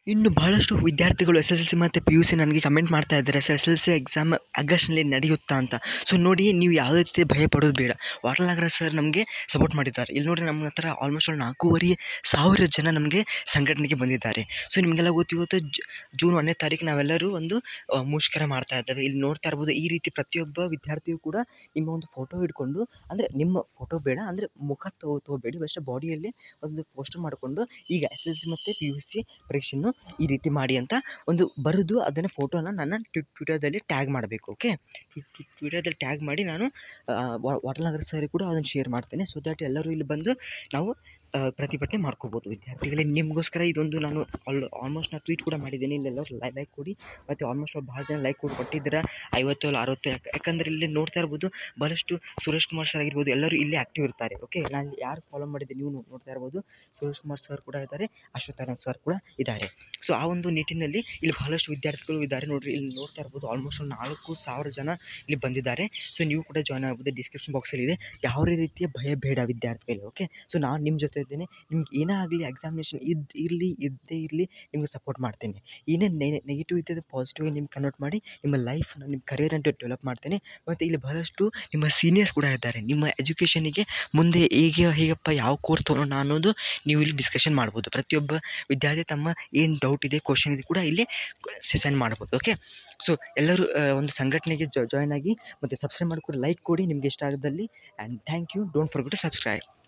ಇನ್ನು ಬಹಳಷ್ಟು ವಿದ್ಯಾರ್ಥಿಗಳು ಎಸ್ ಎಸ್ ಎಲ್ ಸಿ ಮತ್ತು ಪಿ ಯು ಸಿ ನನಗೆ ಕಮೆಂಟ್ ಮಾಡ್ತಾ ಇದ್ದಾರೆ sir S L C exam ಆಗಸ್ಟ್ನಲ್ಲಿ ನಡೆಯುತ್ತಾ ಅಂತ ಸೊ ನೋಡಿ ನೀವು ಯಾವುದೇ ರೀತಿ ಭಯ ಪಡೋದು ಬೇಡ ವಾಟರ್ ನಾಗರಾಜ್ ಸರ್ ನಮಗೆ ಸಪೋರ್ಟ್ ಮಾಡಿದ್ದಾರೆ ಇಲ್ಲಿ ನೋಡಿ ನಮ್ಮ ಹತ್ರ ಆಲ್ಮೋಸ್ಟ್ ಒಂದು ನಾಲ್ಕೂವರೆ ಸಾವಿರ ಜನ ನಮಗೆ ಸಂಘಟನೆಗೆ ಬಂದಿದ್ದಾರೆ ಸೊ ನಿಮಗೆಲ್ಲ ಗೊತ್ತು ಇವತ್ತು ಜ್- ಜೂನ್ ಒಂದನೇ ತಾರೀಕು ನಾವೆಲ್ಲರೂ ಒಂದು ಆ, ಮುಷ್ಕರ ಮಾಡ್ತಾ ಇದ್ದೇವೆ ಇಲ್ಲಿ ನೋಡ್ತಾ ಇರ್ಬೋದು ಈ ರೀತಿ ಪ್ರತಿಯೊಬ್ಬ ವಿದ್ಯಾರ್ಥಿಯು ಕೂಡ ನಿಮ್ಮ ಒಂದು ಫೋಟೋ ಹಿಡ್ಕೊಂಡು ಅಂದರೆ ನಿಮ್ಮ ಫೋಟೋ ಬೇಡ ಅಂದರೆ ಮುಖ ತಗೋ ತಗೋಬೇಡಿ ಅಷ್ಟೇ ಬಾಡಿಯಲ್ಲಿ ಒಂದು ಪೋಸ್ಟರ್ ಮಾಡಿಕೊಂಡು ಈಗ ಎಸ್ ಎಲ್ ಸಿ ಮತ್ತು ಪಿ ಯು ಸಿ ಪರೀಕ್ಷೆಯನ್ನು ಈ ರೀತಿ ಮಾಡಿ ಅಂತ ಒಂದು ಬರೆದು ಅದನ್ನು ಫೋಟೋನ ನನ್ನ ಟ್ವಿಟರ್ದಲ್ಲಿ ಟ್ಯಾಗ್ ಮಾಡಬೇಕು ಓಕೆ ಟ್ವಿಟರ್ದಲ್ಲಿ ಟ್ಯಾಗ್ ಮಾಡಿ ನಾನು ವಾಟರ್ ನಗರ ಸರ್ ಕೂಡ ಅದನ್ನು ಶೇರ್ ಮಾಡ್ತೇನೆ ಸೊ ದ್ಯಾಟ್ ಎಲ್ಲರೂ ಇಲ್ಲಿ ಬಂದು ನಾವು ಆ, ಪ್ರತಿಭಟನೆ ಮಾಡ್ಕೋಬೋದು ವಿದ್ಯಾರ್ಥಿಗಳೇ ನಿಮಗೋಸ್ಕರ ಇದೊಂದು ನಾನು ಆಲ್ ಆಲ್ಮೋಸ್ಟ್ ನಾನು ಟ್ವೀಟ್ ಕೂಡ ಮಾಡಿದ್ದೀನಿ ಇಲ್ಲೆಲ್ಲರೂ ಲೈ ಲೈಕ್ ಕೊಡಿ ಮತ್ತು ಆಲ್ಮೋಸ್ಟ್ ಭಾಳ ಜನ ಲೈಕ್ ಕೊಟ್ಟು ಕೊಟ್ಟಿದ್ದೀರಾ ಐವತ್ತು ಅಲ್ಲ ಅರವತ್ತು ಯಾಕೆ ಯಾಕಂದರೆ ಇಲ್ಲಿ ನೋಡ್ತಾ ಇರ್ಬೋದು ಭಾಳಷ್ಟು ಸುರೇಶ್ ಕುಮಾರ್ ಸರ್ ಆಗಿರ್ಬೋದು ಎಲ್ಲರೂ ಇಲ್ಲೇ ಆ್ಯಕ್ಟಿವ್ ಇರ್ತಾರೆ ಓಕೆ ನಾನು ಯಾರು ಫಾಲೋ ಮಾಡಿದ್ದೆ ನೀವು ನೋ- ನೋಡ್ತಾ ಇರ್ಬೋದು ಸುರೇಶ್ ಕುಮಾರ್ ಸರ್ ಕೂಡ ಇದ್ದಾರೆ ಅಶ್ವತ್ಥಾರಾಯಣ ಸರ್ ಕೂಡ ಇದ್ದಾರೆ ಸೊ ಆ ಒಂದು ನಿಟ್ಟಿನಲ್ಲಿ ಇಲ್ಲಿ ಬಹಳಷ್ಟು ವಿದ್ಯಾರ್ಥಿಗಳು ಇದ್ದಾರೆ ನೋಡ್ರಿ ಇಲ್ಲಿ ನೋಡ್ತಾ ಇರ್ಬೋದು ಆಲ್ಮೋಸ್ಟ್ ಒಂದು ನಾಲ್ಕು ಸಾವಿರ ಜನ ಇಲ್ಲಿ ಬಂದಿದ್ದಾರೆ ಸೊ ನೀವು ಕೂಡ ಜಾಯ್ನ್ ಆಗ್ಬೋದು ಡಿಸ್ಕ್ರಿಪ್ಷನ್ ಬಾಕ್ಸಲ್ಲಿ ಇದೆ ಯಾವುದೇ ರೀತಿಯ ಭಯ ಬೇಡ ವಿದ್ಯಾರ್ಥಿಗಳಿಗೆ ಓಕೆ ಸೊ ನಾನು ನಿಮ್ಮ ಜೊತೆ ಇದ್ದೇನೆ ನಿಮ್ಗೆ ಏನೇ ಆಗಲಿ ಎಕ್ಸಾಮಿನೇಷನ್ ಇದ್ದು ಇರಲಿ ಇದ್ದೇ ಇರಲಿ ನಿಮಗೆ ಸಪೋರ್ಟ್ ಮಾಡ್ತೇನೆ ಏನೇ ನೆಗೆಟಿವ್ ಇದ್ದರೆ ಪಾಸಿಟಿವ್ ನಿಮ್ಗೆ ಕನ್ವರ್ಟ್ ಮಾಡಿ ನಿಮ್ಮ ಲೈಫ್ನ ನಿಮ್ಮ ಕರಿಯರ್ ಅಂತ ಡೆವಲಪ್ ಮಾಡ್ತೇನೆ ಮತ್ತು ಇಲ್ಲಿ ಬಹಳಷ್ಟು ನಿಮ್ಮ ಸೀನಿಯರ್ಸ್ ಕೂಡ ಇದ್ದಾರೆ ನಿಮ್ಮ ಎಜುಕೇಷನಿಗೆ ಮುಂದೆ ಹೇಗೆ ಹೇಗಪ್ಪ ಯಾವ ಕೋರ್ಸ್ ತೊಗೊಳೋಣ ಅನ್ನೋದು ನೀವು ಇಲ್ಲಿ ಡಿಸ್ಕಷನ್ ಮಾಡ್ಬೋದು ಪ್ರತಿಯೊಬ್ಬ ವಿದ್ಯಾರ್ಥಿ ತಮ್ಮ ಏನು ಡೌಟ್ ಇದೆ ಕ್ವಶನ್ ಇದೆ ಕೂಡ ಇಲ್ಲಿ ಸೆಸನ್ ಮಾಡ್ಬೋದು ಓಕೆ ಸೊ ಎಲ್ಲರೂ ಆ, ಒಂದು ಸಂಘಟನೆಗೆ ಜಾಯ್ನ್ ಆಗಿ ಮತ್ತು ಸಬ್ಸ್ಕ್ರೈಬ್ ಮಾಡಿಕೊಂಡು ಲೈಕ್ ಕೊಡಿ ನಿಮ್ಗೆ ಇಷ್ಟ ಆಗದಲ್ಲಿ and thank you don't forget to subscribe